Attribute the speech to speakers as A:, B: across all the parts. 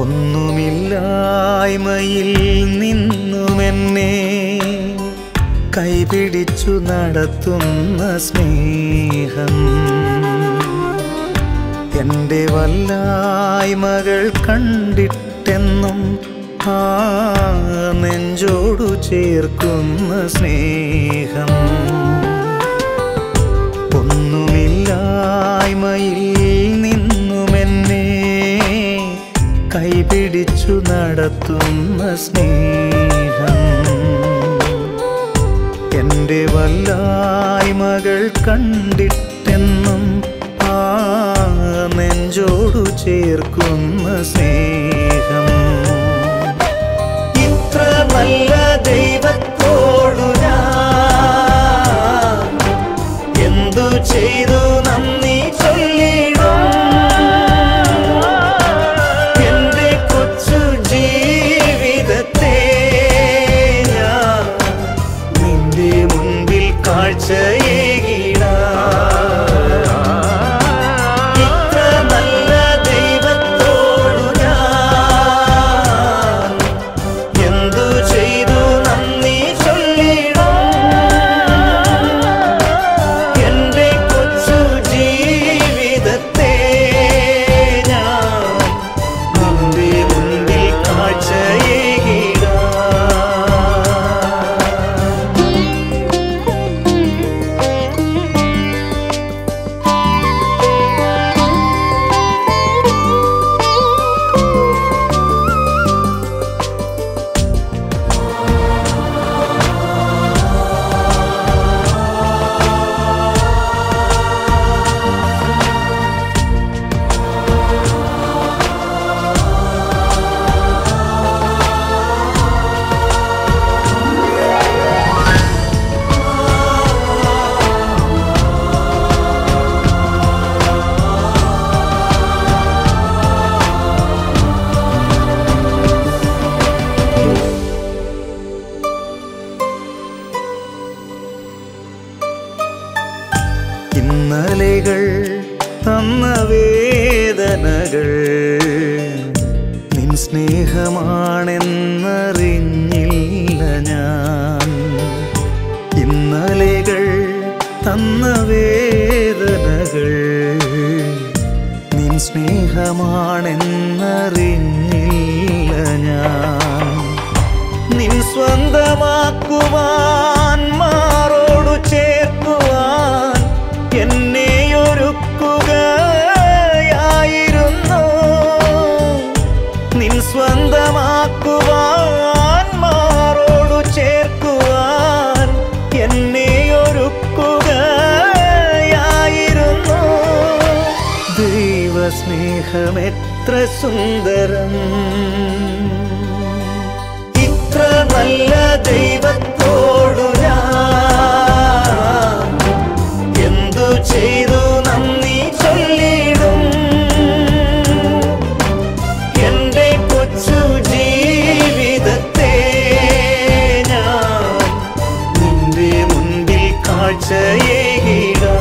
A: ഒന്നുമില്ലായ്മയിൽ നിന്നുമെന്നെ കൈപിടിച്ചു നടത്തുന്ന സ്നേഹം എൻ്റെ വല്ലായ്മകൾ കണ്ടിട്ടെന്നും ആ നെഞ്ചോടു ചേർക്കുന്ന സ്നേഹം ഒന്നുമില്ലായ്മയിൽ നിന്നുമെന്നെ കൈപിടിച്ചു നടത്തുന്ന സ്നേഹം എൻ്റെ വല്ലായ്മകൾ കണ്ടിട്ടെന്നും ആ നെഞ്ചോടു ചേർക്കുന്ന സ്നേഹം ഇത്ര നല്ല ദൈവത്തോടു ഞാൻ എന്തു ചെയ്തു നന്ദി ചൊല്ലിടും എന്റെ കൊച്ചു ജീവിതത്തെ ഞാൻ നിന്റെ മുൻപിൽ കാഴ്ചയേകിടാം ഇത്ര നല്ല ദൈവത്തോടു ഞാൻ എന്തു ചെയ്തു നന്ദി ചൊല്ലിടും എന്റെ കൊച്ചു ജീവിതത്തെ ഞാൻ നിന്റെ മുൻപിൽ കാഴ്ചയേകിടാം ഇന്നലെകൾ തന്ന വേദനകൾ നിൻ സ്നേഹമാണെന്നറിഞ്ഞില്ല ഞാൻ ഇന്നലെകൾ തന്ന വേദനകൾ നിൻ സ്നേഹമാണെന്നറിഞ്ഞില്ല ഞാൻ നിൻ സ്വന്തമാക്കുവാൻ മാറോടു ചേർക്കുവാൻ എന്നെ ഒരുക്കുകയായിരുന്നു നിൻ സ്വന്തമാക്കുവാൻ മാറോടു ചേർക്കുവാൻ എന്നെ ഒരുക്കുകയായിരുന്നു ദൈവസ്നേഹമെത്ര സുന്ദരം ഇത്ര നല്ല ദൈവത്തോടു ഞാൻ എന്തു ചെയ്തു നന്ദി ചൊല്ലിടും എന്റെ കൊച്ചു ജീവിതത്തെ ഞാൻ നിന്റെ മുൻപിൽ കാഴ്ചയേകിടാം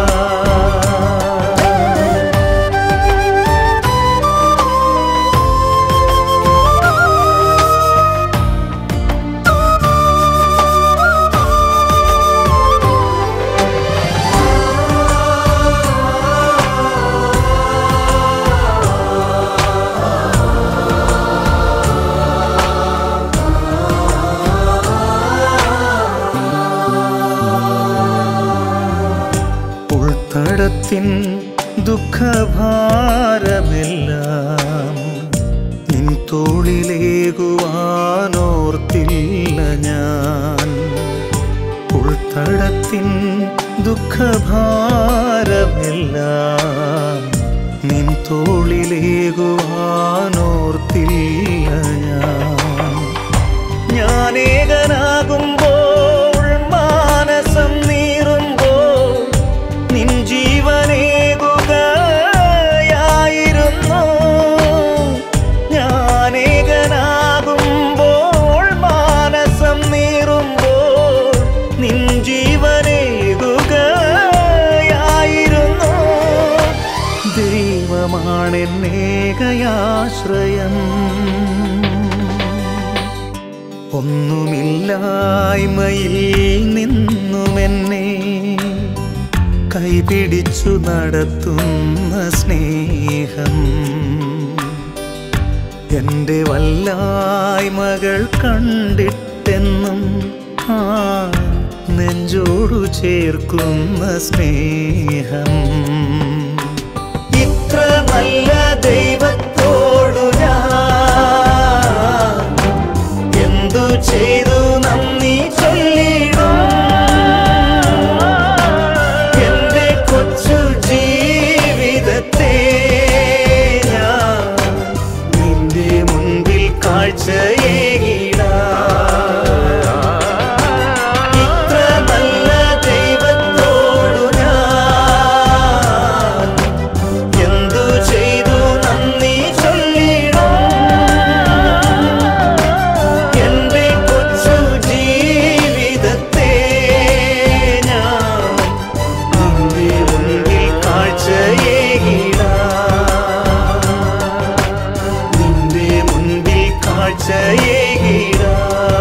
A: ഉൾത്തടത്തിൻ ദുഃഖഭാരമെല്ലാം നിൻ തോളിലേകുവാനോർത്തില്ല ഞാൻ ഉൾത്തടത്തിൻ ദുഃഖഭാരമെല്ലാം നിൻ തോളിലേകുവാനോർത്തില്ല ഞാൻ ഞാനേകനാകുമ്പോൾ മാനസം നീറുമ്പോൾ നിൻ ജീവനേകുകയായിരുന്നു ഞാനേകനാകുമ്പോൾ മാനസം നീറുമ്പോൾ നിൻ ജീവനേകുകയായിരുന്നു ദൈവമാണെന്നെ ഏകയാശ്രയം ഒന്നുമില്ലായ്മയിൽ നിന്നുമെന്നെ കൈപിടിച്ചു നടത്തുന്ന സ്നേഹം എൻ്റെ വല്ലായ്മകൾ കണ്ടിട്ടെന്നും ആ നെഞ്ചോടു ചേർക്കുന്ന സ്നേഹം ഇത്ര നല്ല ദൈവത്തോടു ഞാൻ എന്തു ചെയ്തു നന്ദി ചൊല്ലിടും എന്റെ കൊച്ചു ജീവിതത്തെ ഞാൻ നിന്റെ മുൻപിൽ കാഴ്ചയേകിടാം ഇത്ര നല്ല ദൈവത്തോടു ഞാൻ എന്തു ചെയ്തു നന്ദി ചൊല്ലിടും എന്റെ കൊച്ചു ജീവിതത്തെ ഞാൻ നിന്റെ മുൻപിൽ കാഴ്ചയേകിടാം നിന്റെ മുൻപിൽ കാഴ്ചയേകിടാം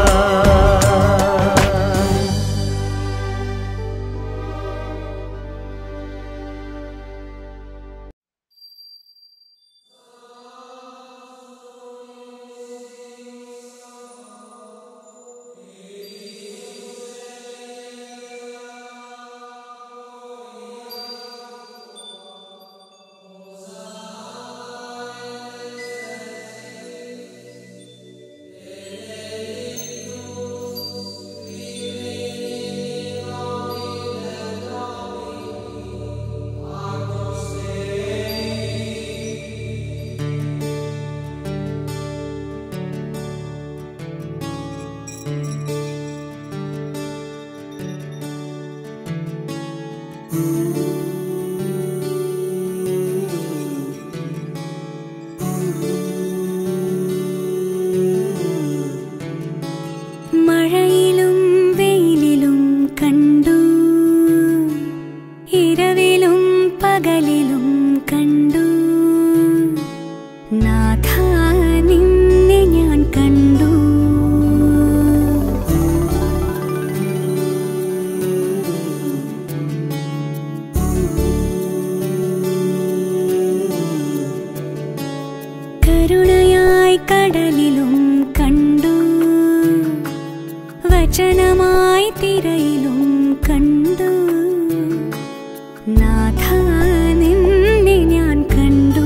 B: മഴയിലും വെയിലിലും കണ്ടു ഇരവിലും പകലിലും കണ്ടു നാഥ നിന്നെ ഞാൻ കണ്ടു കരുണയായി കടലിലും കണ്ടു വചനമായി തിരയിലും കണ്ടു നാഥ നിന്നെ ഞാൻ കണ്ടു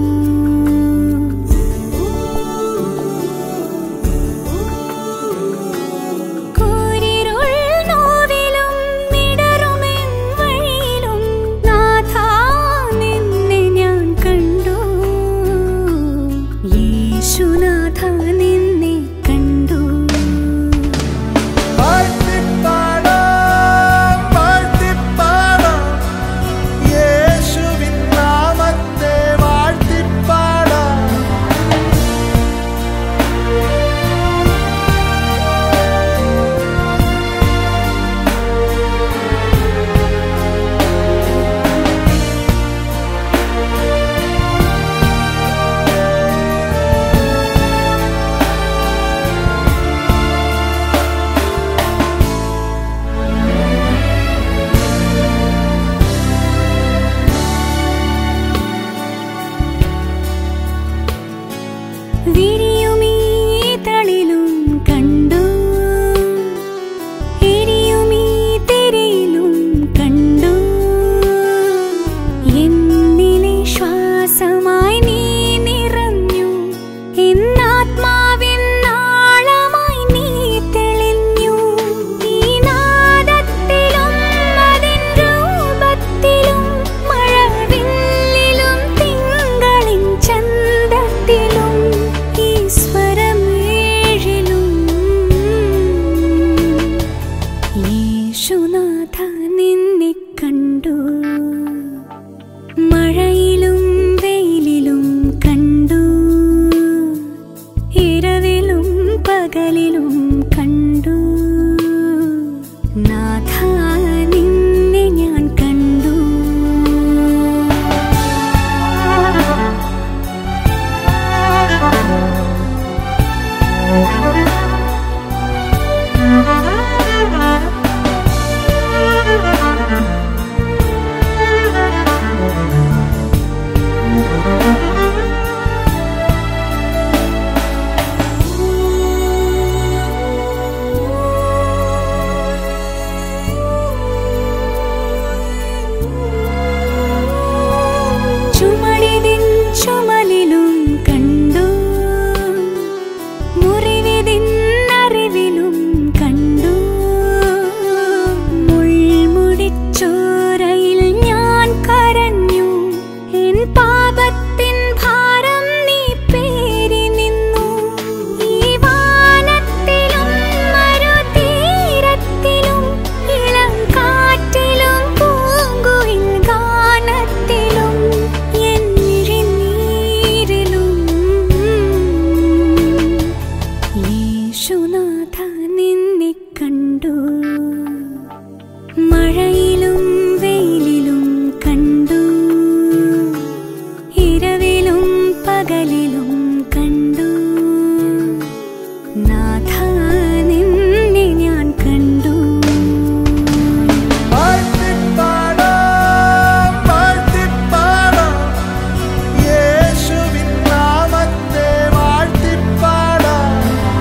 B: കൂരിരുൾ നോവിലും മിടറുമെൻ വഴിയിലും നാഥ നിന്നെ ഞാൻ കണ്ടു യേശുനാഥ നിന്നെ കണ്ടു
A: വാഴ്ത്തിപ്പാടാം, വാഴ്ത്തിപ്പാടാം, യേശുവിൻ നാമത്തെ വാഴ്ത്തിപ്പാടാം.
B: വിരിയുമീ തളിലും കണ്ടു എരിയുമീ തിരയിലും കണ്ടു എന്നിലെ ശ്വാസമായി നീ നിറഞ്ഞു എന്നാത്മാവിൻ നാളമായി നീ തെളിഞ്ഞു ഈ നാദത്തിലും അതിൻ രൂപത്തിലും മഴവില്ലിലും തിങ്കളിൻ ചന്തത്തിലും ഈ സ്വരം ഏഴിലും യേശുനാഥ നിന്നെ കണ്ടു മഴയിലും വെയിലിലും കണ്ടു ഇരവിലും പകലിലും കണ്ടു നാഥ നിന്നെ ഞാൻ കണ്ടു ചുമടിതിൻ ചുമലിലും കണ്ടു മുറിവിതിൻ അറിവിലും കണ്ടു മുൾമുടിച്ചോരയിൽ ഞാൻ കരഞ്ഞു എൻ പാപത്തിൻ ഭാരം നീ പേരി നിന്നു ഈ വാനത്തിലും മരുതീരത്തിലും ഇളം കാറ്റിലും പൂങ്കുയിൽ ഗാനത്തിലും എൻ മിഴിനീരിലും യേശുനാഥ നിന്നെ കണ്ടു മഴയിലും വെയിലിലും കണ്ടു ഇരവിലും പകലിലും കണ്ടു നാഥ നിന്നെ ഞാൻ കണ്ടു
A: വാഴ്ത്തിപ്പാടാം, വാഴ്ത്തിപ്പാടാം. യേശുവിൻ നാമത്തെ വാഴ്ത്തിപ്പാടാം.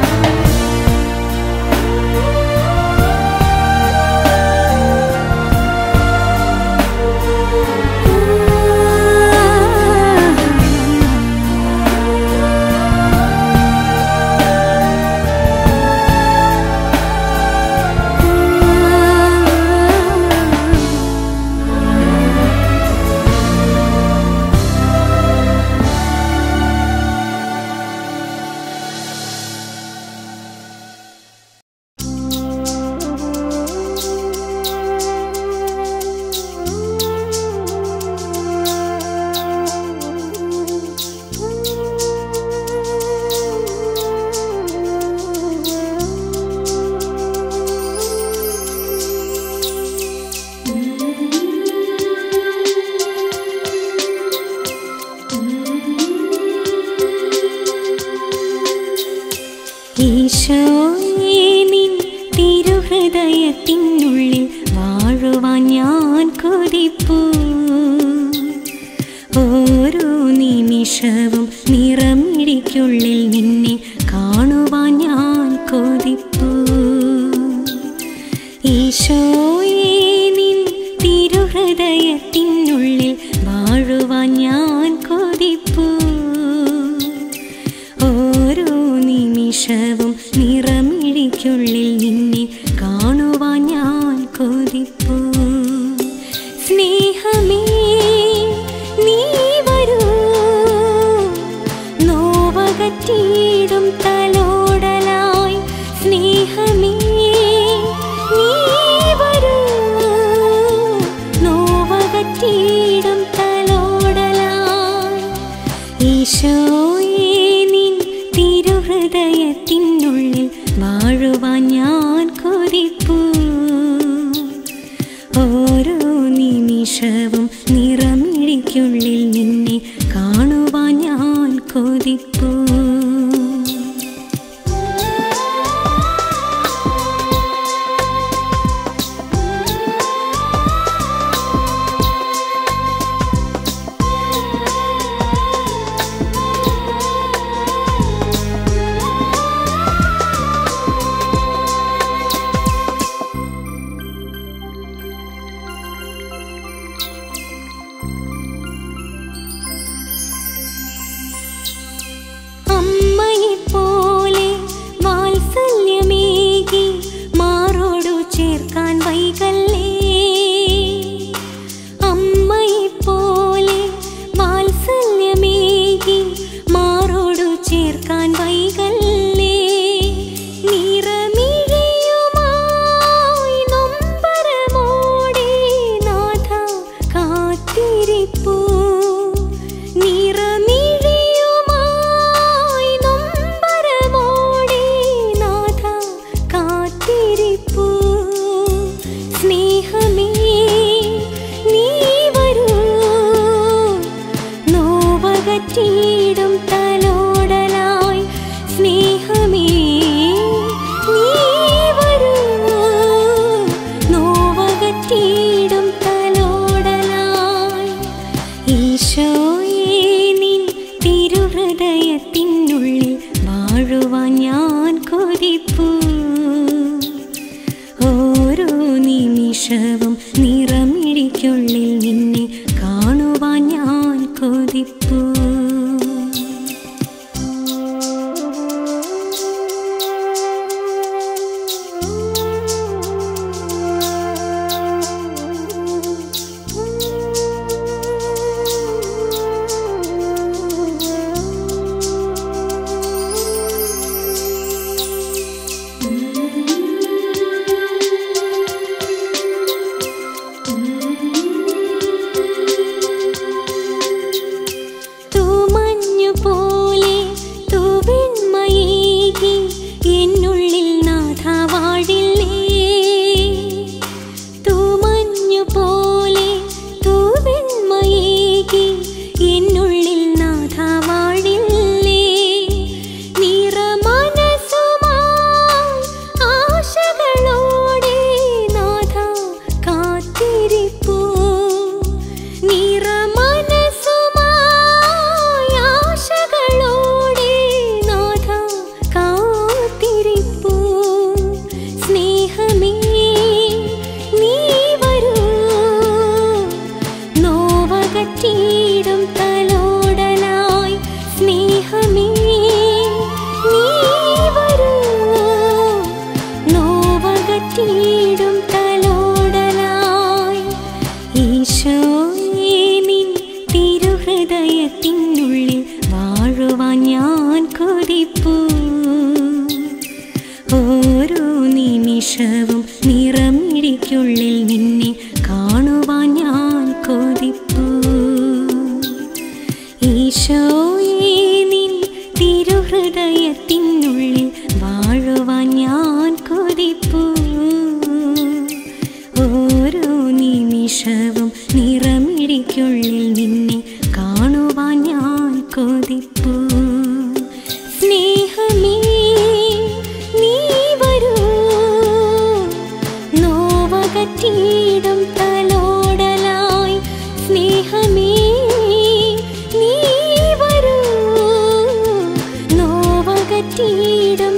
B: ഈശോയേ നിൻ തിരുഹൃദയത്തിനുള്ളിൽ വാഴുവാൻ ഞാൻ കൊതിപ്പൂ ഓരോ നിമിഷവും നിറമിഴിക്കുള്ളിൽ നിന്നെ കാണുവാൻ ഞാൻ കൊതിപ്പൂ ഈശോയേ നിൻ തിരുഹൃദയത്തിനുള്ളിൽ വാഴുവാൻ ഞാൻ കൊതിപ്പൂ ഓരോ നിമിഷവും നിറമിഴിക്കുള്ളിൽ നിന്നെ കാണുവാൻ ഞാൻ കൊതിപ്പൂ സ്നേഹമേ നീ വരൂ നോവകറ്റീടും തലോടലായി സ്നേഹമേ നീ വരൂ നോവകറ്റീടും തലോടലായി ഈശോയേ നിൻ തിരുഹൃദയത്തിനുള്ളിൽ വാഴുവാൻ ഞാൻ കൊതിപ്പൂ ഓരോ നിമിഷവും നിറമിഴിക്കുള്ളിൽ നിന്നെ കാണുവാൻ ഞാൻ കൊതിപ്പൂ നിറമിഴിക്കുള്ളിൽ നിന്നെ കാണുവാൻ ഞാൻ കൊതിപ്പൂ തൂമഞ്ഞു പോലെ തൂവെണ്മയേകി എന്നുള്ളിൽ നാഥ വാഴില്ലേ തൂമഞ്ഞു പോലെ തൂവെണ്മയേകി എന്നുള്ളിൽ നാഥ വാഴില്ലേ നിറമനസുമായി ആശകളോടെ നാഥ കാത്തിരിപ്പൂ നിറമനസുമായി ആശകളോടെ നാഥ കാത്തിരിപ്പൂ സ്നേഹമേ നീ വരൂ നോവകറ്റീടും തലോടലായി സ്നേഹമേ നീ വരൂ നോവകറ്റീടും തലോടലായി ഈശോയേ നിൻ തിരുഹൃദയത്തിനുള്ളിൽ വാഴുവാൻ ഞാൻ കൊതിപ്പൂ ഓരോ നിമിഷവും നിറമിഴിക്കുള്ളിൽ നിന്നെ കാണുവാൻ ഞാൻ കൊതിപ്പൂ ഈശോയേ നിൻ തിരുഹൃദയത്തിനുള്ളിൽ വാഴുവാൻ ഞാൻ കൊതിപ്പൂ ഓരോ നിമിഷവും നിറമിഴിക്കുള്ളിൽ നിന്നെ കാണുവാൻ ഞാൻ കൊതിപ്പൂ സ്നേഹമേ നീ വരൂ നോവകറ്റീടും തലോടലായി സ്നേഹമേ നീ വരൂ നോവകറ്റീടും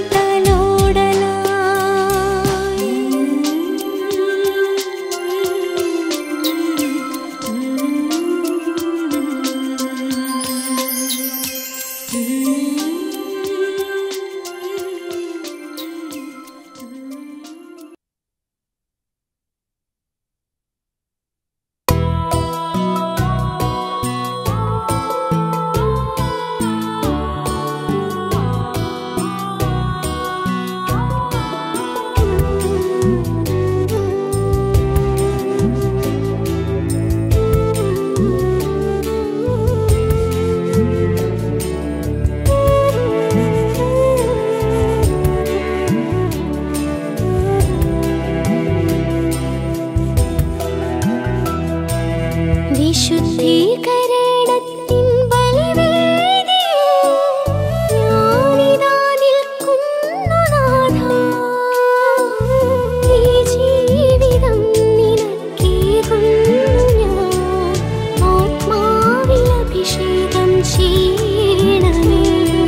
B: വിശുദ്ധീകരണത്തിൻ ബലിവേദിയിൽ ഞാനിതാ നിൽക്കുന്നു നാഥാ. ഈ ജീവിതം നിനക്കേകുന്നു ഞാൻ. ആത്മാവിൽ അഭിഷേകം ചെയ്യണമേ.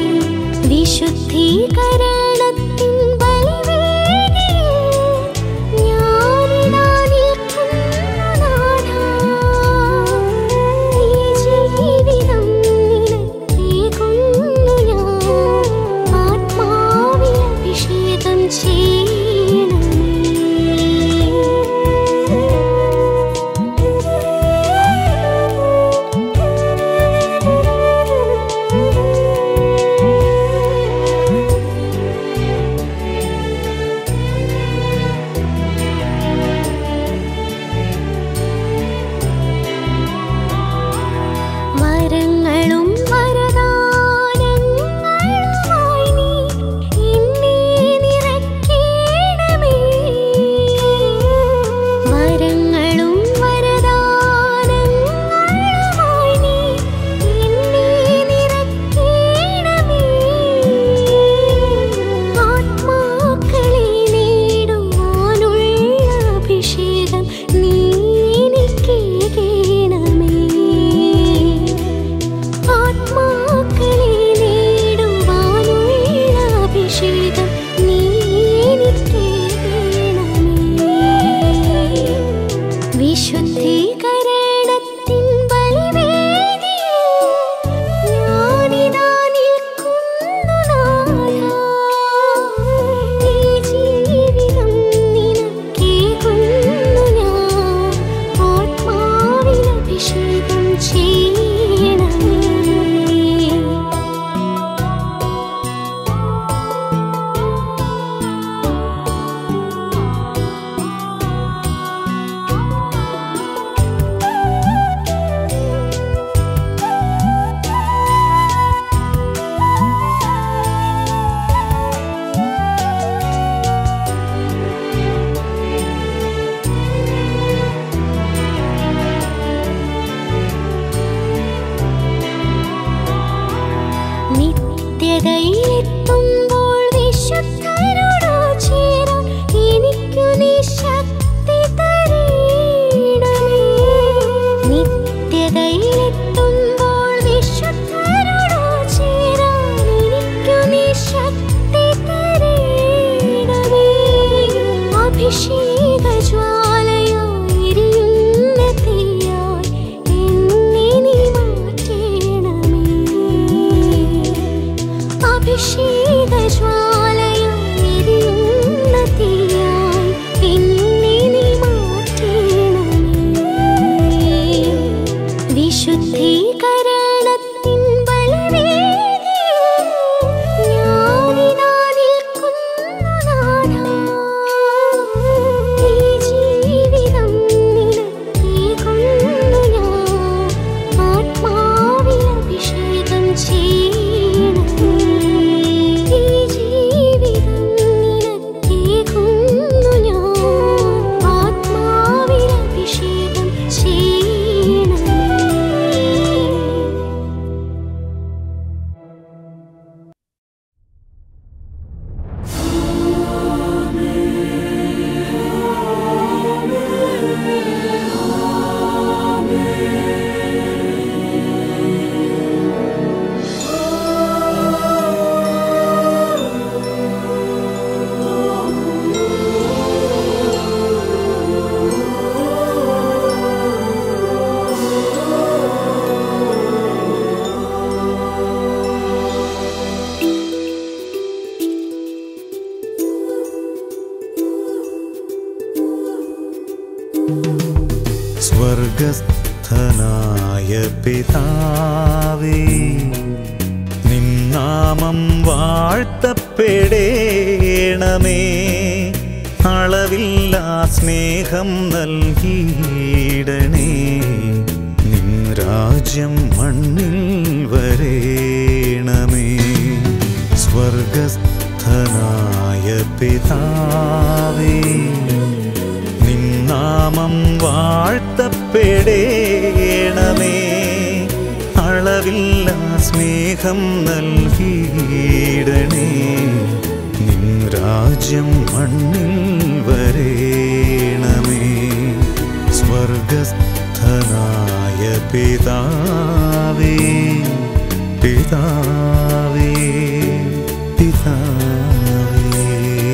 B: വിശുദ്ധീകരണത്തിൻ ബലിവേദിയിൽ ഞാനിതാ നിൽക്കുന്നു നാഥാ. ഈ വിശുദ്ധീകരണത്തിൻ ബലിവേദിയിൽ ഞാനിതാ നിൽക്കുന്നു നാഥാ. ഈ ജീവിതം നിനക്കേകുന്നു ഞാൻ. ആത്മാവിൽ അഭിഷേകം ചെയ്യണമേ നിത്യതയിലെത്തുമ്പോൾ വിശുദ്ധരോടു ചേരാൻ എനിക്കു നീ ശക്തി തരേണമേ. നിത്യതയിലെത്തുമ്പോൾ വിശുദ്ധരോടു ചേരാൻ എനിക്കു നീ ശക്തി തരേണമേ. അഭിഷേക ജ്വാലയായി എരിയുന്ന തീയായി എന്നെ നീ മാറ്റേണമേ അഭിഷേക ജ്വാലയായിരിക്കുന്ന തീയായി എന്നെ നീ മാറ്റണമേ വിശുദ്ധീകരണത്തിൻ ബലവേദിയിൽ ഞാനിതാ നിൽക്കുന്നു നാഥാ. ഈ ജീവിതം നിനക്കേകുന്നു ഞാൻ. ആത്മാവിൽ അഭിഷേകം ചെയ്യണമേ. ഈ ജീവിതം നിനക്കേകുന്നു ഞാൻ. ആത്മാവിൽ അഭിഷേകം ചെയ്യണമേ
A: സ്വർഗസ്ഥനായ പിതാവേ നിന്നാമം വാഴ്ത്തപ്പെടേണമേ അളവില്ലാ സ്നേഹം നൽകിയിടണേ നിൻ രാജ്യം മണ്ണിൽ വരേണമേ സ്വർഗസ്ഥനായ പിതാവേ നിന്നാമം വാഴ്ത്തപ്പെടേണമേ അളവില്ല സ്നേഹം നൽകിയിടണേ നിൻ രാജ്യം മണ്ണിൽ വരേണമേ സ്വർഗസ്ഥനായ പിതാവേ പിതാവേ പിതാവേ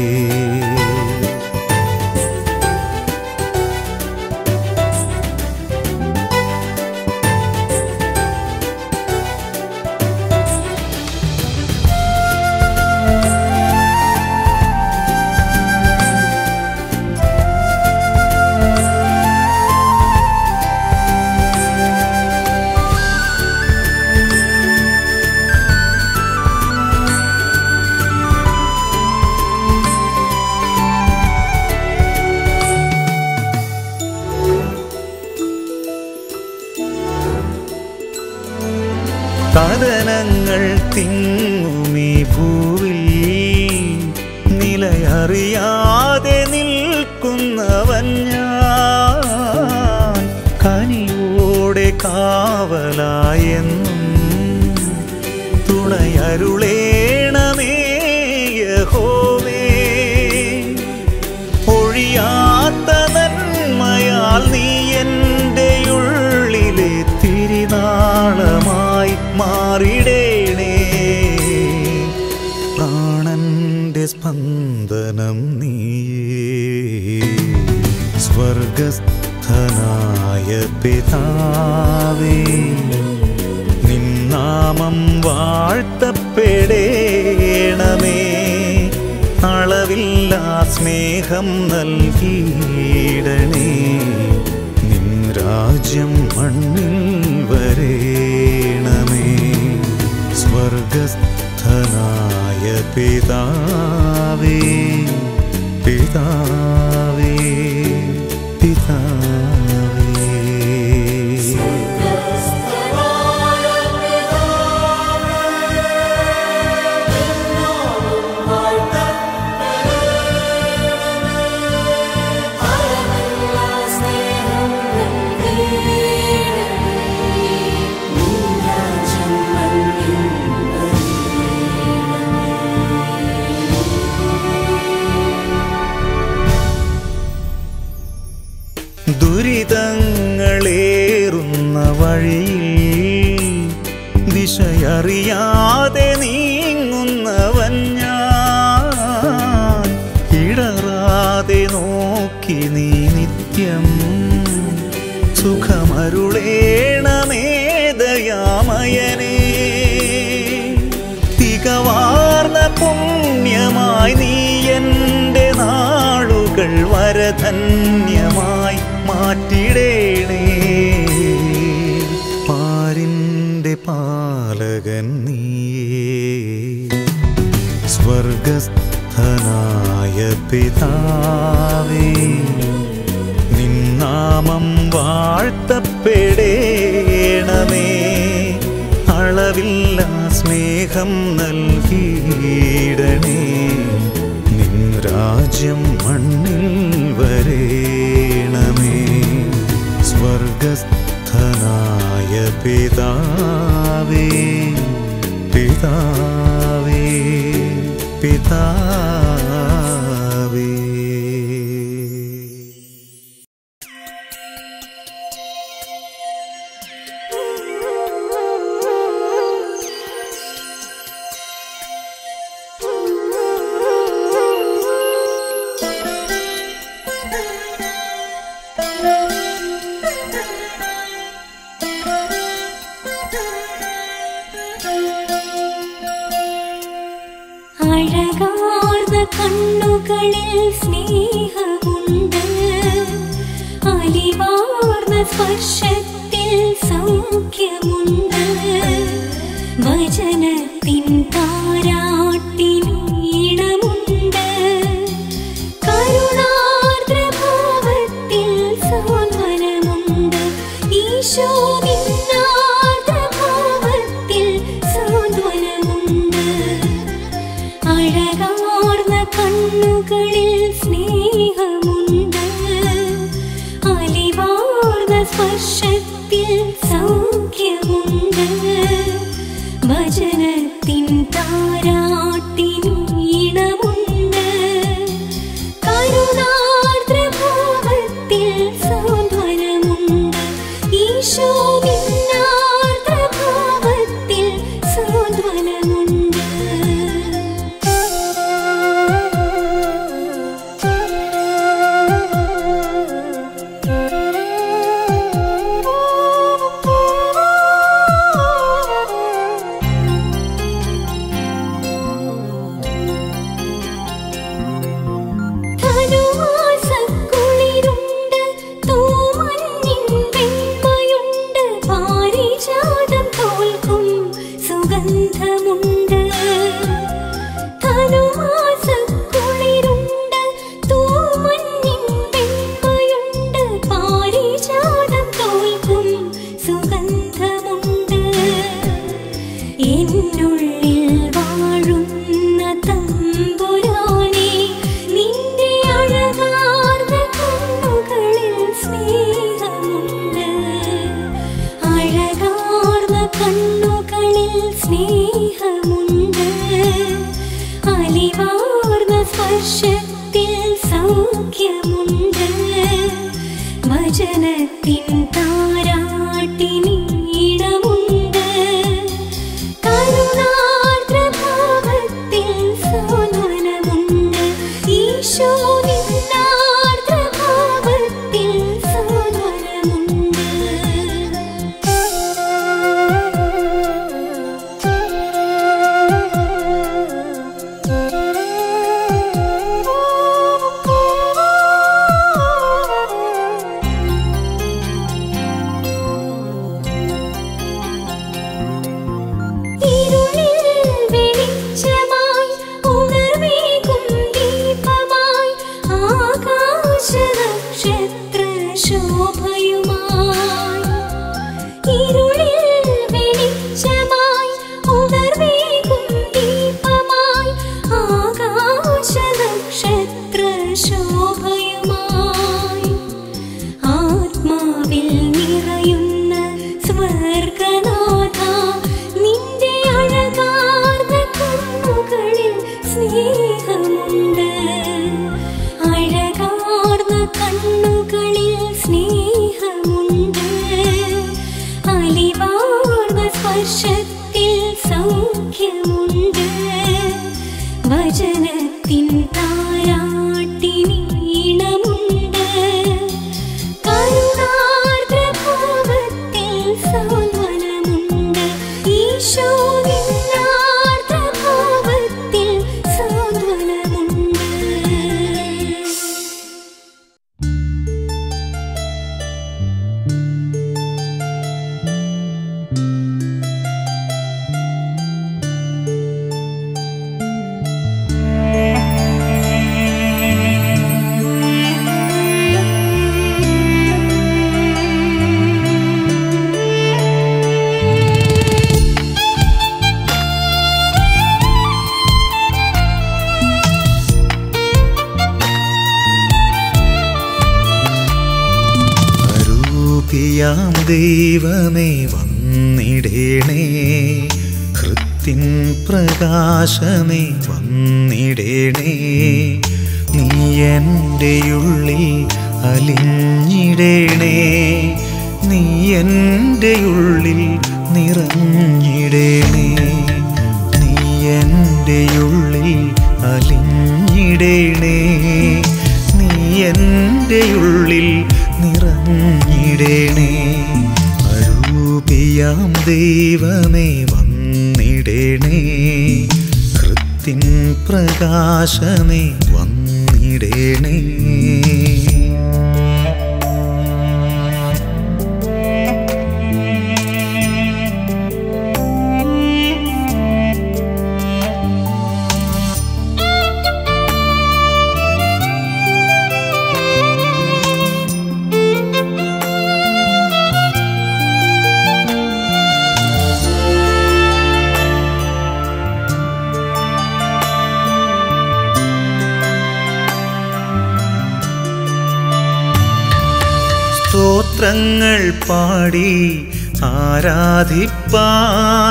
A: കഥനങ്ങൾ തിങ്ങുമീ ഭൂവിൽ നിലയറിയാതെ നിൽക്കുന്നവൻ ഞാൻ കനിയോടെ കാവലായെന്നും തുണയരുളേണമേ യഹോവേ ഒഴിയാത്ത നന്മയാൽ നീ എൻ്റെ ഉള്ളിലെ തിരിനാളമായി മാറിടേണേ പ്രാണന്റെ സ്പന്ദനം നീയേ സ്വർഗസ്ഥനായ പിതാവേ നിന്നാമം വാഴ്ത്തപ്പെടേണമേ അളവില്ലാ സ്നേഹം നൽകിയിടണേ നിൻ രാജ്യം മണ്ണിൽ വരേണമേ സ്വർഗസ്ഥനായ പിതാവേ പിതാവേ പിതാവേ ദുരിതങ്ങളേറുന്ന വഴിയിൽ ദിശയറിയാതെ നീങ്ങുന്നവൻ ഞാൻ ഇടറാതെ നോക്കി നീ നിത്യം സുഖമരുളേണമേ ദയാമയനേ തികവാർന്ന പുണ്യമായി നീ എൻ്റെ നാളുകൾ വരധന്യമായി മാറ്റിടേണേ പാരിൻ്റെ പാലകൻ നീയേ സ്വർഗസ്ഥനായ പിതാവേ നിന്നാമം വാഴ്ത്തപ്പെടേണമേ അളവില്ല സ്നേഹം നൽകിയിടണേ നിൻ രാജ്യം മണ്ണിൽ വരേണമേ സ്വർഗസ്ഥനായ പിതാവേ പിതാവേ പിതാവേ
B: അഴകാർന്ന കണ്ണുകളിൽ സ്നേഹമുണ്ട് അലിവാർന്ന സ്പർശത്തിൽ സൗഖ്യമുണ്ട് വചനത്തിൻ താരാട്ടിൻ ഈണമുണ്ട് കരുണാർദ്രഭാവത്തിൽ സാന്ത്വനമുണ്ട് ഈശോ നിന്നാർദ്രഭാവത്തിൽ സാന്ത്വനമുണ്ട് അഴകാർന്ന കണ്ണുകളിൽ സ്നേഹമുണ്ട് അലിവാർന്ന സ്പർശത്തിൽ സൗഖ്യമുണ്ട് വചനത്തിൻ താരാട്ടിൻ ഈണമുണ്ട് കരുണാർദ്രഭാവത്തിൽ സാന്ത്വനമുണ്ട് ഈശോ നിന്നാർദ്രഭാവത്തിൽ സാന്ത്വനമുണ്ട് ധനുമാസക്കുളിരുണ്ട്, തൂമഞ്ഞിൻ വെണ്മയുണ്ട്, പാരിജാതം തോൽക്കും സുഗന്ധമുണ്ട്. ധനുമാസക്കുളിരുണ്ട്, തൂമഞ്ഞിൻ വെണ്മയുണ്ട്, പാരിജാതം തോൽക്കും സുഗന്ധമുണ്ട് എന്നുള്ളിൽ വാഴുന്ന തമ്പുരാനെ നിന്റെ അഴകാർന്ന കണ്ണുകളിൽ സ്നേഹമുണ്ട് അഴകാർന്ന കണ്ണുകളിൽ സ്നേഹമുണ്ട് അലിവാർന്ന സ്പർശത്തിൽ സൗഖ്യമുണ്ട് വചനത്തിൻ താരാട്ടിനീടമുണ്ട് കരുണാർദ്രഭാവത്തിൽ സാന്ത്വനമുണ്ട് ഈശോ നിന്നാർദ്രഭാവത്തിൽ സാന്ത്വനമുണ്ട്
A: അരൂപിയാം ദൈവമേ വന്നിടേണേ ഹൃത്തിൻ പ്രകാശമേ വന്നിടേണേ നീ എൻ്റെ ഉള്ളിൽ അലിഞ്ഞിടേണേ നീ എൻ്റെ ഉള്ളിൽ നിറഞ്ഞിടേണേ നീ എൻ്റെ ഉള്ളിൽ അലിഞ്ഞിടേണേ നീ എൻ്റെ ഉള്ളിൽ നിറഞ്ഞിടേണേ അരൂപിയാം ദൈവമേ വന്നിടേണേ ഹൃത്തിൻ പ്രകാശമേ വന്നിടേണേ സ്തോത്രങ്ങൾ പാടി ആരാധിപ്പാൻ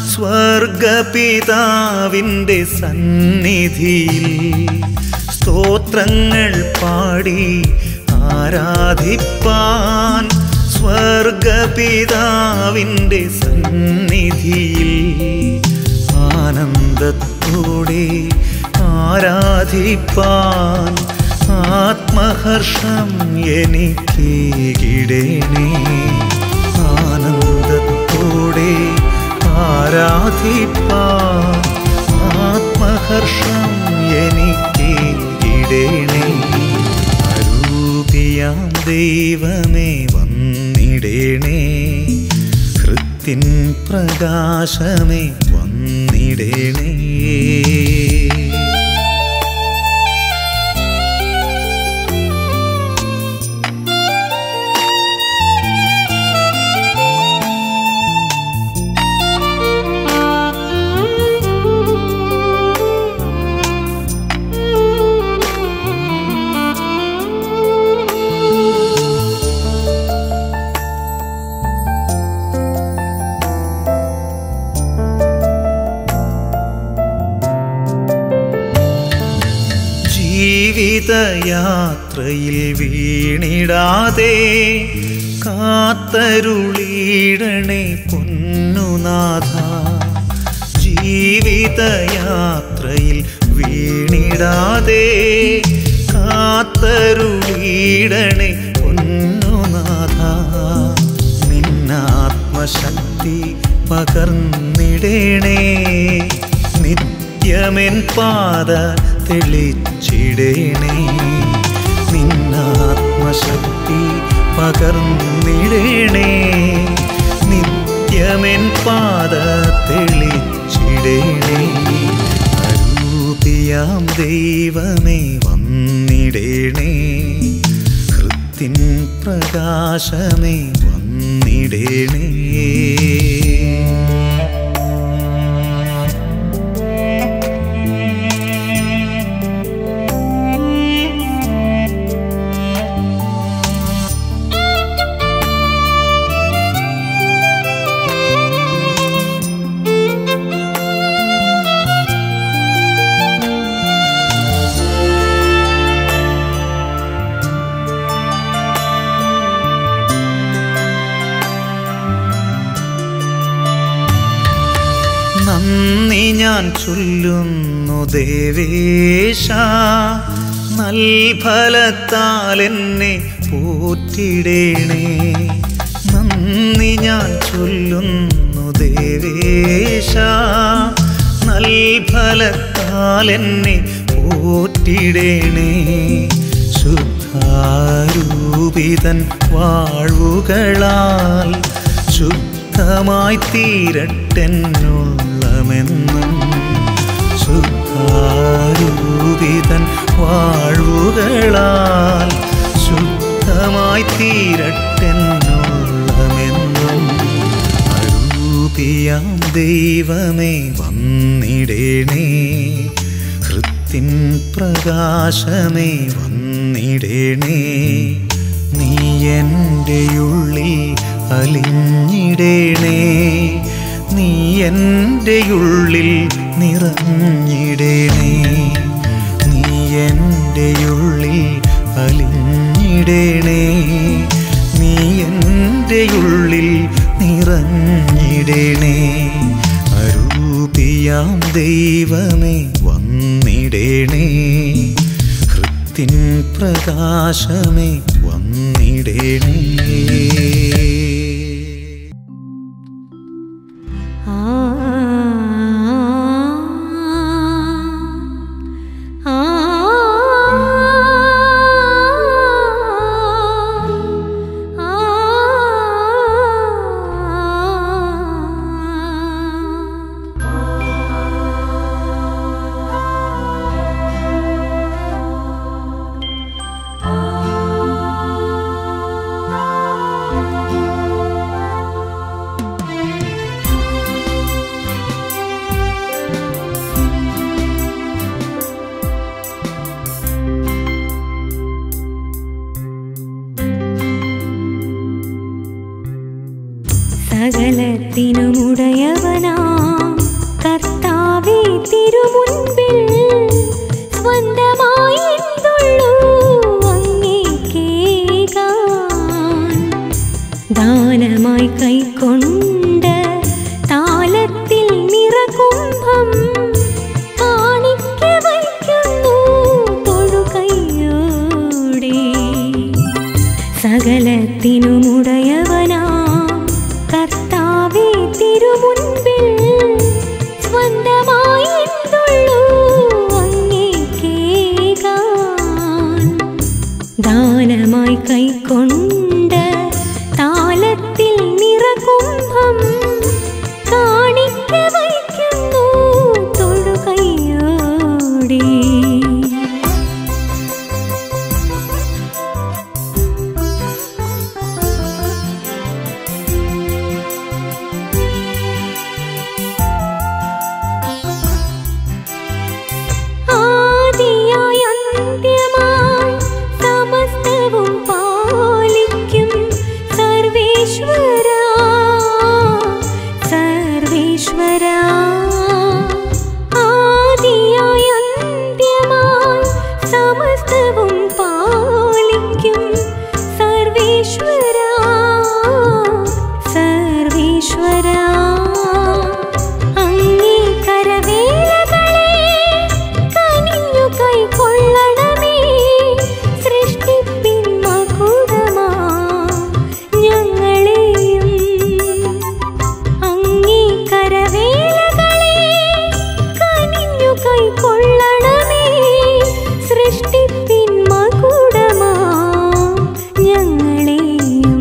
A: സ്വർഗപിതാവിൻ്റെ സന്നിധിയിൽ സ്തോത്രങ്ങൾ പാടി ആരാധിപ്പാൻ സ്വർഗപിതാവിൻ്റെ സന്നിധിയിൽ ആനന്ദത്തോടെ ആരാധിപ്പാൻ ആത്മഹർഷം എനിക്കേകിടേണേ ആനന്ദത്തോടെ ആരാധിപ്പാൻ ആത്മഹർഷം എനിക്കേകിടേണേ അരൂപിയാം ദൈവമേ വന്നിടേണേ ഹൃത്തിൻ പ്രകാശമേ വന്നിടേണേ ജീവിതയാത്രയിൽ വീണിടാതെ കാത്തരുളീടണേ പൊന്നുനാഥ ജീവിതയാത്രയിൽ വീണിടാതെ കാത്തരുളീടണേ പൊന്നുനാഥ നിന്നാത്മശക്തി പകർന്നിടണേ നിത്യമെൻ പാത തെളിച്ചിടേണേ നിന്നാത്മശക്തി പകർന്നിടേണേ നിത്യമെൻ പാത തെളിച്ചിടേണേ അരൂപിയാം ദൈവമേ വന്നിടേണേ ഹൃത്തിൻ പ്രകാശമേ വന്നിടേണേ നന്ദി ഞാൻ ചൊല്ലുന്നു ദേവേശ നൽഫലത്താൽ എന്നെ പോറ്റിടേണേ നന്ദി ഞാൻ ചൊല്ലുന്നു ദേവേശ നൽഫലത്താൽ എന്നെ പോറ്റിടേണേ ശുദ്ധാരൂപിതൻ വാഴ്വുകളാൽ ശുദ്ധമായി തീരട്ടെന്നുള്ളമെന്നും ശുദ്ധാരൂപിതൻ വാഴ്വുകളാൽ ശുദ്ധമായി തീരട്ടെന്നുള്ളമെന്നും അരൂപിയാം ദൈവമേ വന്നിടേണേ ഹൃത്തിൻ പ്രകാശമേ വന്നിടേണേ നീ എൻ്റെ ഉള്ളിൽ അലിഞ്ഞിടേണേ നീ എൻ്റെ ഉള്ളിൽ നിറഞ്ഞിടേണേ നീ എൻ്റെ ഉള്ളിൽ അലിഞ്ഞിടേണേ നീ എൻ്റെ ഉള്ളിൽ നിറഞ്ഞിടേണേ അരൂപിയാം ദൈവമേ വന്നിടേണേ ഹൃത്തിൻ പ്രകാശമേ വന്നിടേണേ
B: ആ ആ സകലത്തിനുമുടയവനാം കർത്താവേ തിരുമുൻപിൽ സ്വന്തമായി എന്തുള്ളൂ അങ്ങേക്കേകാൻ ദാനമായി കൈക്കൊണ്ട് താലത്തിൽ നിറകുംഭം കാണിക്ക വയ്ക്കുന്നു തൊഴുകൈയോടെ സകലത്തിനുമുടയവനാം കർത്താവേ തിരുമുൻപിൽ സ്വന്തമായി എന്തുള്ളൂ അങ്ങേക്കേകാൻ ദാനമായി കൈക്കൊണ്ട് താലത്തിൽ നിറകുംഭം കാണിക്ക വയ്ക്കുന്നു തൊഴുകൈയോടെ ആദിയായി അന്ത്യമായി സമസ്തവും പാലിക്കും സർവേശ്വരാ സർവേശ്വരാ ആദിയായി അന്ത്യമായി സമസ്തവും പാലിക്കും സർവേശ്വരാ സർവേശ്വരാ അങ്ങേ കരവേലകളെ കനിഞ്ഞു കൈക്കൊള്ളണമേ സൃഷ്ടിപ്പിൻ മകുടമാ ഞങ്ങളെയും അങ്ങേ കരവേലകളെ കനിഞ്ഞു കൈക്കൊള്ളണമേ സൃഷ്ടിപ്പിൻ മകുടമാ ഞങ്ങളെയും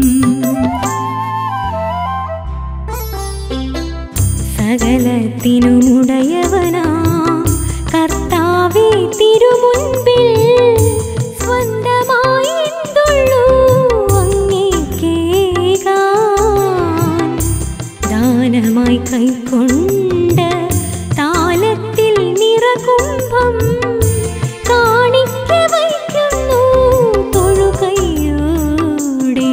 B: സകലത്തിനുമുടയവനാ കർത്താവേ തിരുമുൻപിൽ സ്വന്തമായി എന്തുള്ളൂ അങ്ങേക്കേകാൻ ദാനമായി കൈക്കൊണ്ട് താലത്തിൽ നിറകുംഭം കാണിക്ക വയ്ക്കുന്നു തൊഴുകൈയോടെ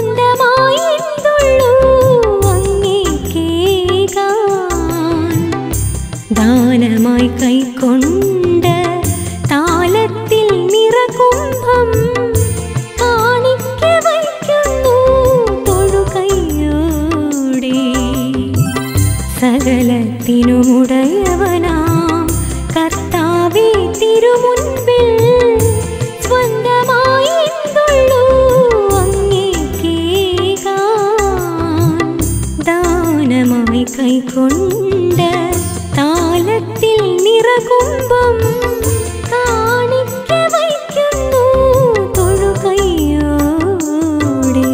B: സ്വന്തമായി എന്തുള്ളൂ അങ്ങേക്കേകാൻ ദാനമായി കൈക്കൊണ്ട് താലത്തിൽ നിറകുംഭം കാണിക്ക വയ്ക്കുന്നു തൊഴുകൈയോടെ സകലത്തിനുമുടയവനാം കർത്താവേ തിരുമുൻപിൽ സ്വന്തമായി എന്തുള്ളൂ അങ്ങേക്കേകാൻ ദാനമായി കൈക്കൊണ്ട് താലത്തിൽ നിറകുംഭം കാണിക്ക വയ്ക്കുന്നു തൊഴുകൈയോടെ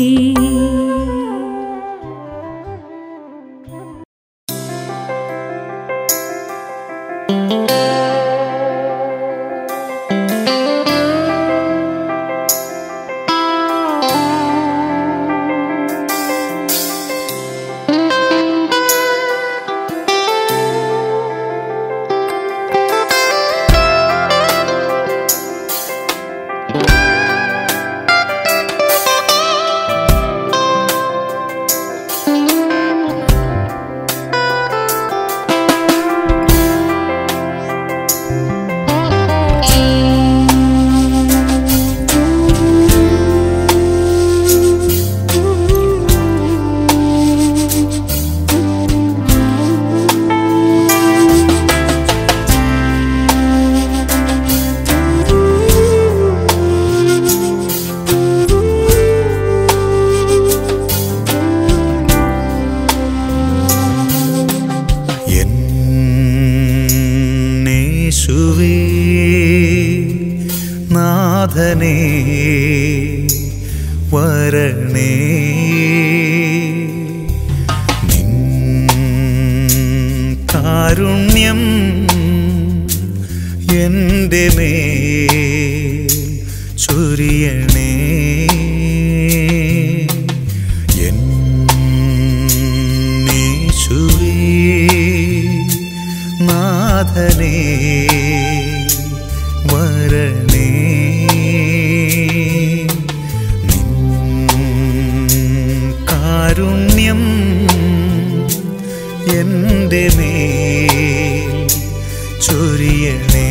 A: എന്നേശുവേ നാഥനേ വരണേ നിൻ കാരുണ്യം എൻ്റെ മേ ചൊരിയണേ എന്നേശുവേ നാഥനേ വരണേ നിൻ കാരുണ്യം എൻ്റെ മേൽ ചൊരിയണേ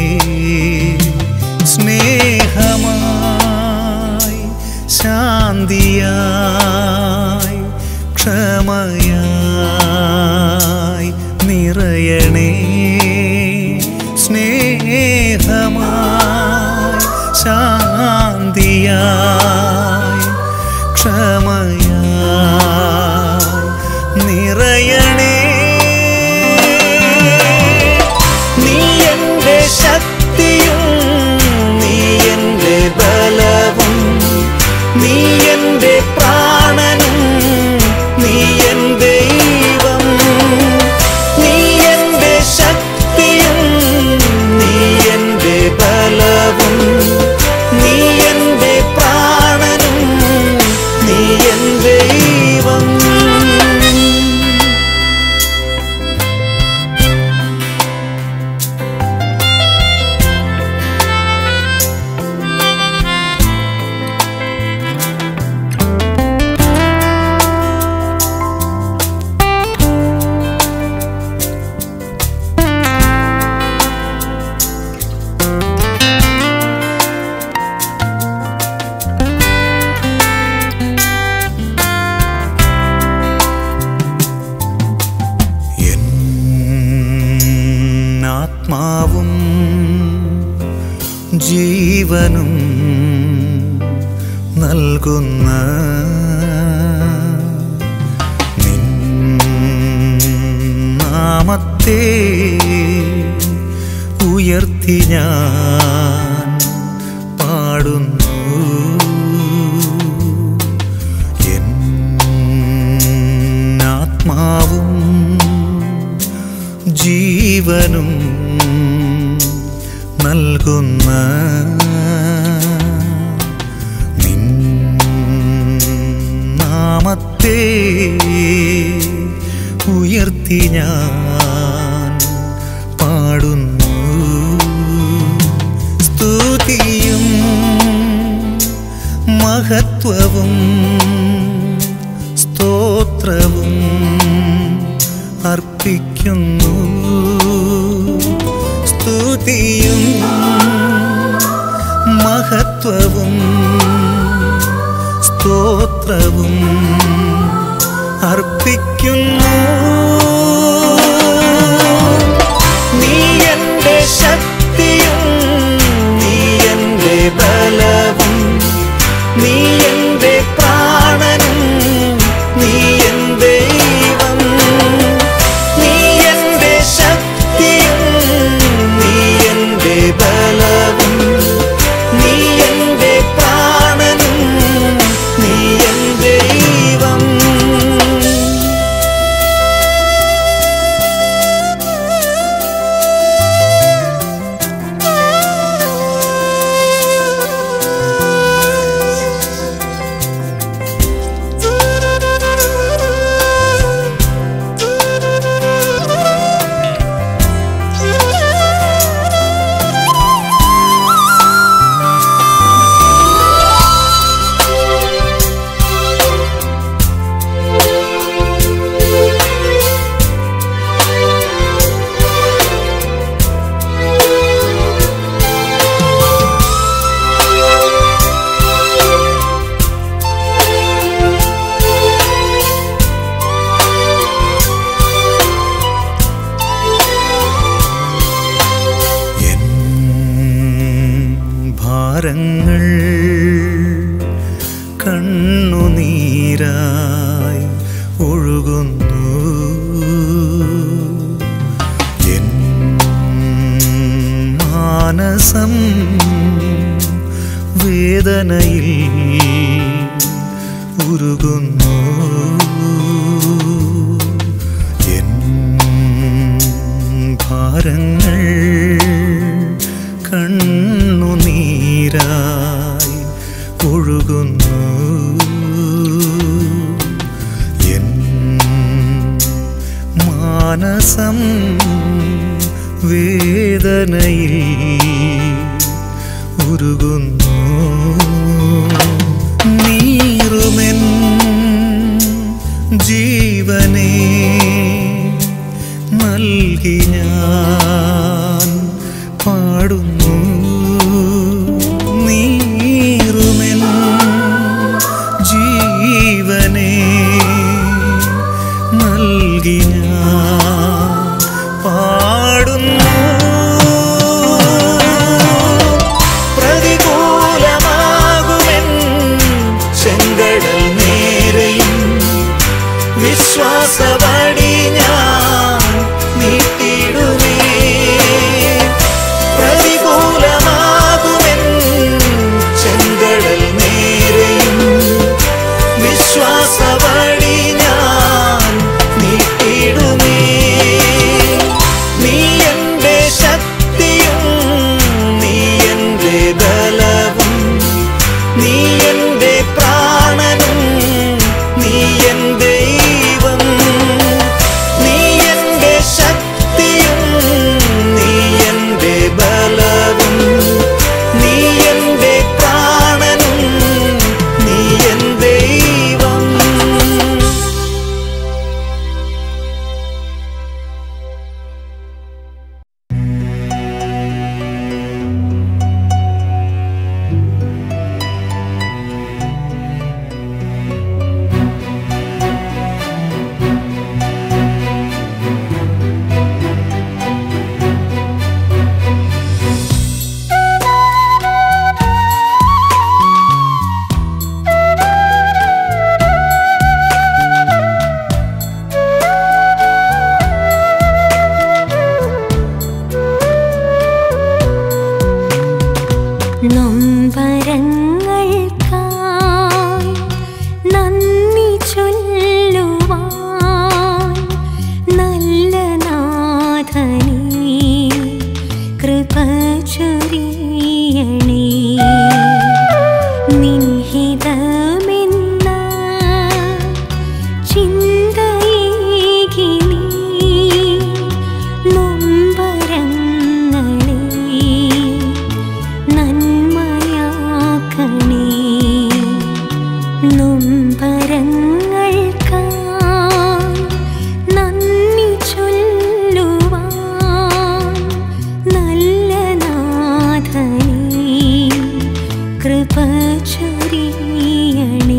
A: സ്നേഹമായി ശാന്തിയായി ക്ഷമയായി നിറയണേ സ്നേഹമായി ശാന്തിയായി ക്ഷമയായി നിറയണേ നീ എൻ്റെ ശക്തിയും നീ എൻ്റെ ബലവും നീ എൻ്റെ പ്രാണനും നീ എൻ ദൈവം നീ എൻ്റെ ശക്തിയും നീ എൻ്റെ ബലവും നീ എൻ്റെ പ്രാണനും നീ എൻ ദൈവം എന്നാത്മാവും ജീവനും നൽകുന്ന നിൻ നാമത്തെ ഉയർത്തി ഞാൻ പാടുന്നു എന്നാത്മാവും ജീവനും നൽകുന്ന നിൻ നാമത്തെ ഉയർത്തി ഞാൻ പാടുന്നു സ്തുതിയും മഹത്വവും മഹത്വവും സ്തോത്രവും അർപ്പിക്കുന്നു സ്തുതിയും മഹത്വവും സ്തോത്രവും അർപ്പിക്കുന്നു നീ എന്റെ ശക്തിയും നീ എന്റെ ബലവും നീ എന്റെ പ്രാണനും നീ എൻ ദൈവം നീ എന്റെ ശക്തിയും നീ എന്റെ ബലവും നീ എന്റെ പ്രാണനും നീ എൻ ദൈവം എൻ ഭാരങ്ങൾ കണ്ണുനീരായി ഒഴുകുന്നു എൻ മാനസം വേദനയിൽ ഉരുകുന്നു എൻ ഭാരങ്ങൾ കണ്ണുനീരായി ഒഴുകുന്നു എൻ മാനസം വേദനയിൽ ഉരുകുന്നു നീറുമെൻ ജീവനെ നൽകി ഞാൻ പാടുന്നു നീറുമെൻ ജീവനെ നൽകി ഞാൻ പാടുന്നു പ്രതികൂലമാകുമെൻ ചെങ്കടൽ നേരെയും വിശ്വാസവടി ഞാൻ നീട്ടിടുമേ പ്രതികൂലമാകുമെൻ ചെങ്കടൽ നേരെയും വിശ്വാസവടി ഞാൻ നീട്ടിടുമേ നീ എന്റെ ശക്തിയും നീ എന്റെ ബലവും നീ എന്റെ പ്രാണനും നീ എൻ ദൈവം നീ എന്റെ ശക്തിയും നീ എന്റെ ബലവും നീ എന്റെ പ്രാണനും നീ എൻ ദൈവം
B: നന്ദി ചൊല്ലുവാൻ നല്ല നാഥനേ കൃപ ചൊരിയണേ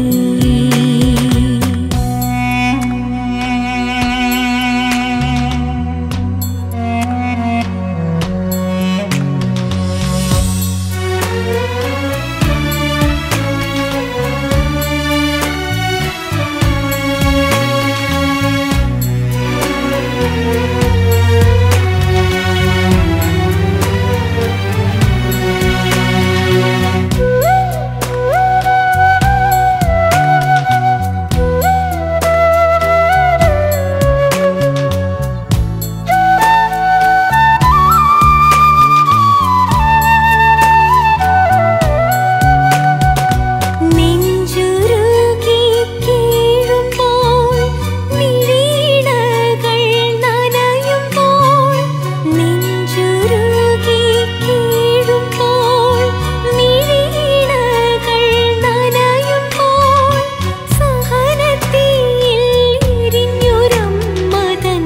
B: നെഞ്ചുരുകി കീഴുമ്പോൾ മിഴിയിണകൾ നനയുമ്പോൾ നെഞ്ചുരുകി കീഴുമ്പോൾ മിഴിയിണകൾ നനയുമ്പോൾ സഹനത്തിൽ എരിഞ്ഞൊരമ്മതൻ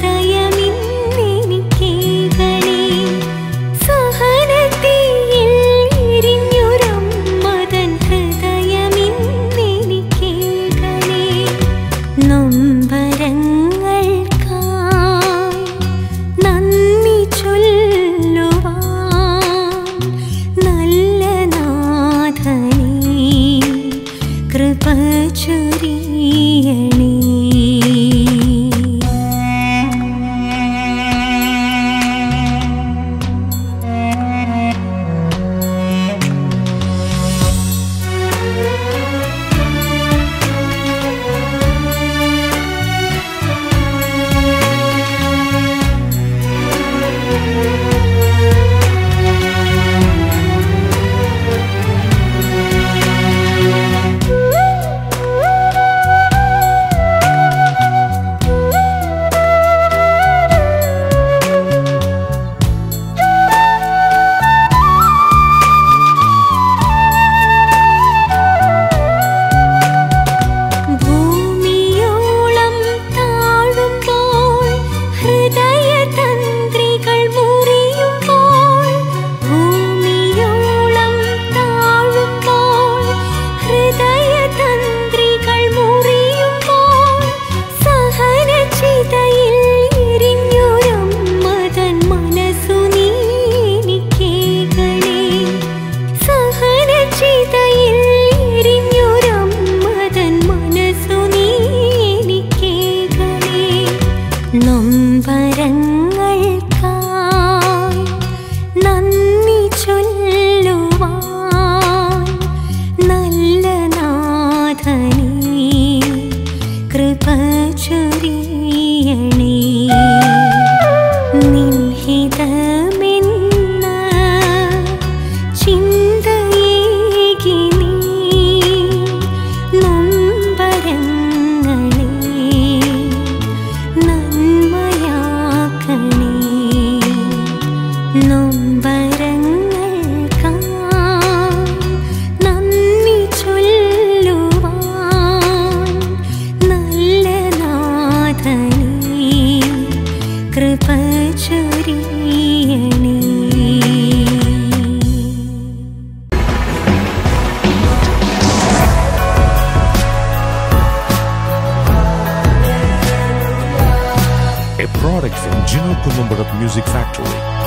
B: ഹൃദയമിന്നെനിക്കേകണേ സഹനത്തിൽ എരിഞ്ഞൊരമ്മതൻ ഹൃദയമിന്നെനിക്കേകണേ നൊമ്പരങ്ങൾക്കായി നന്ദി ചൊല്ലുവാൻ നല്ല നാഥനേ കൃപ ചൊരിയണേ ഭൂമിയോളം താഴുമ്പോൾ ഹൃദയതന്ത്രികൾ മുറിയുമ്പോൾ ഭൂമിയോളം താഴുമ്പോൾ ഹൃദയതന്ത്രികൾ മുറിയുമ്പോൾ സഹനചിതയിൽ എരിഞ്ഞൊരമ്മതൻ മനസ്സു നീ എനിക്കേകണേ സഹനചിതയിൽ എരിഞ്ഞൊരമ്മതൻ മനസ്സു നീ എനിക്കേകണേ നൊമ്പരങ്ങൾക്കായി നന്ദി ചൊല്ലുവാൻ നല്ല നാഥനേ കൃപ ചൊരിയണേ നിൻഹിതമെന്ന ചിന്തയേകി നീ നൊമ്പരങ്ങളെ നന്മയാക്കണേ നൊമ്പരങ്ങൾക്കായി നന്ദി ചൊല്ലുവാൻ നല്ല നാഥനേ കൃപ ചൊരിയണേ
C: a product from Gino Columbarat Music Factory.